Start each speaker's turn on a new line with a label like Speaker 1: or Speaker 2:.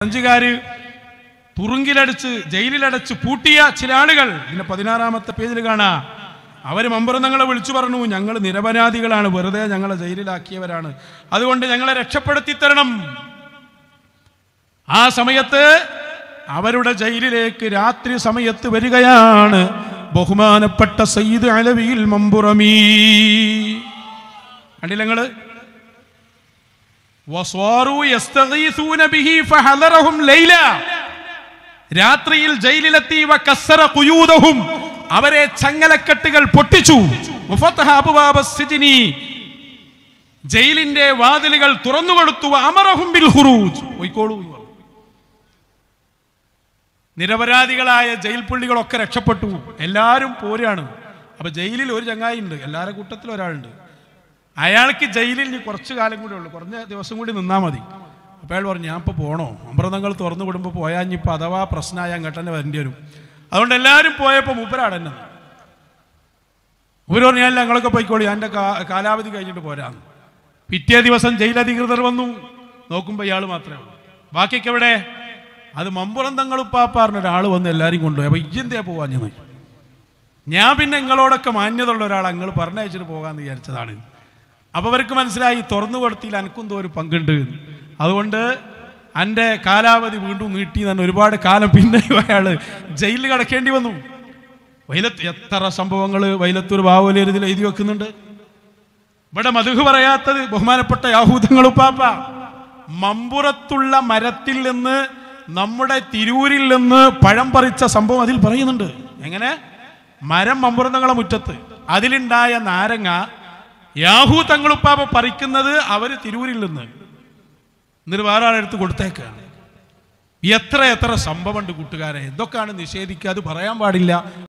Speaker 1: ഫ്രഞ്ചുകാര് തുറുങ്കിലടച്ച് ജയിലിലടച്ച് പൂട്ടിയ ചില ആളുകൾ ഇതിന്റെ പതിനാറാമത്തെ പേജിൽ കാണാ അവര് മമ്പുറന്നങ്ങളെ വിളിച്ചു പറഞ്ഞു ഞങ്ങൾ നിരപരാധികളാണ് വെറുതെ ഞങ്ങളെ ജയിലിലാക്കിയവരാണ് അതുകൊണ്ട് ഞങ്ങളെ രക്ഷപ്പെടുത്തി തരണം ആ സമയത്ത് അവരുടെ ജയിലിലേക്ക് രാത്രി സമയത്ത് വരികയാണ് ബഹുമാനപ്പെട്ട സയ്യിദ് അലവിയിൽ മമ്പുറമീ കണ്ടില്ല നിങ്ങള് വസ്വാറു യസ്തഗീസൂന ബിഹി ഫഹദറഹും ലൈല രാത്രിയിൽ ജയിലിലെത്തി വകസ്സറ ഖുയൂദഹും അവരെ ചങ്ങലക്കെട്ടുകൾ പൊട്ടിച്ചു വഫതഹ അബ്വാബ സിജ്നി ജയിലിന്റെ വാതിലുകൾ തുറന്നു കൊടുത്തു അമറഹും ബിൽ ഖുറൂജ് പോയിക്കോളൂ എന്ന് പറഞ്ഞു. നിരപരാധികളായ ജയിൽ പുള്ളികളൊക്കെ രക്ഷപ്പെട്ടു എല്ലാവരും പോരാണ് അപ്പൊ ജയിലിൽ ഒരു ചങ്ങായി ഉണ്ട് എല്ലാവരുടെ കൂട്ടത്തിൽ ഒരാളുണ്ട് അയാൾക്ക് ജയിലിൽ ഇനി കുറച്ച് കാലം കൂടെ ഉള്ളു കുറഞ്ഞ ദിവസം കൂടി നിന്നാ മതി അപ്പോൾ അയാൾ പറഞ്ഞു ഞാൻ ഇപ്പോൾ പോണോ അമൃതങ്ങൾ തുറന്നു വിടുമ്പോൾ പോയാൽ ഇനിയിപ്പോൾ അഥവാ പ്രശ്നമായ അങ്ങോട്ട് തന്നെ വരേണ്ടി വരും അതുകൊണ്ട് എല്ലാവരും പോയപ്പോൾ മൂപ്പരാട് തന്നെ മൂപ്പര് പറഞ്ഞു ഞാൻ ഞങ്ങളൊക്കെ പോയിക്കോളി എൻ്റെ കാലാവധി കഴിഞ്ഞിട്ട് പോരാന്ന് പിറ്റേ ദിവസം ജയിലധികൃതർ വന്നു നോക്കുമ്പോൾ ഇയാൾ മാത്രമേ ഉള്ളൂ ബാക്കിയൊക്കെ എവിടെ അത് മമ്പുറം തങ്ങളുപ്പാപ്പാറിന് ഒരാൾ വന്ന് എല്ലാവരും കൊണ്ടുപോയി അപ്പോൾ ഇജ്ജെന്തേ പോവാൻ ഞാൻ ഞാൻ പിന്നെ നിങ്ങളോടൊക്കെ മാന്യതയുള്ള ഒരാൾ നിങ്ങൾ പറഞ്ഞയച്ചിട്ട് പോകാമെന്ന് വിചാരിച്ചതാണ് അപ്പോൾ അവർക്ക് മനസ്സിലായി തുറന്നു കൊടുത്തില്ല എനിക്കും എന്തോ ഒരു പങ്കുണ്ട് എന്ന്. അതുകൊണ്ട് എൻ്റെ കാലാവധി വീണ്ടും നീട്ടി തന്നെ ഒരുപാട് കാലം പിന്നെ അയാൾ ജയിലിൽ കിടക്കേണ്ടി വന്നു വൈലത്ത് എത്ര സംഭവങ്ങൾ വൈലത്തൂർ ബാവലിയതിൽ എഴുതി വെക്കുന്നുണ്ട് ഇവിടെ മധുഹ് പറയാത്തത് ബഹുമാനപ്പെട്ട യാഹൂദങ്ങളുപ്പാപ്പ മമ്പുറത്തുള്ള മരത്തിൽ നിന്ന് നമ്മുടെ തിരൂരിൽ നിന്ന് പഴം പറിച്ച സംഭവം അതിൽ പറയുന്നുണ്ട് എങ്ങനെ മരം മമ്പുറത്തങ്ങളെ മുറ്റത്ത് അതിലുണ്ടായ നാരങ്ങ യാഹൂ തങ്ങളുപ്പാപ്പ പറിക്കുന്നത് അവര് തിരൂരിൽ നിന്ന് എന്നിട്ട് വേറെ ആളെടുത്ത് കൊടുത്തേക്കാണ് എത്ര എത്ര സംഭവമുണ്ട് കൂട്ടുകാരെ എന്തൊക്കെയാണ് നിഷേധിക്കുക അത് പറയാൻ പാടില്ല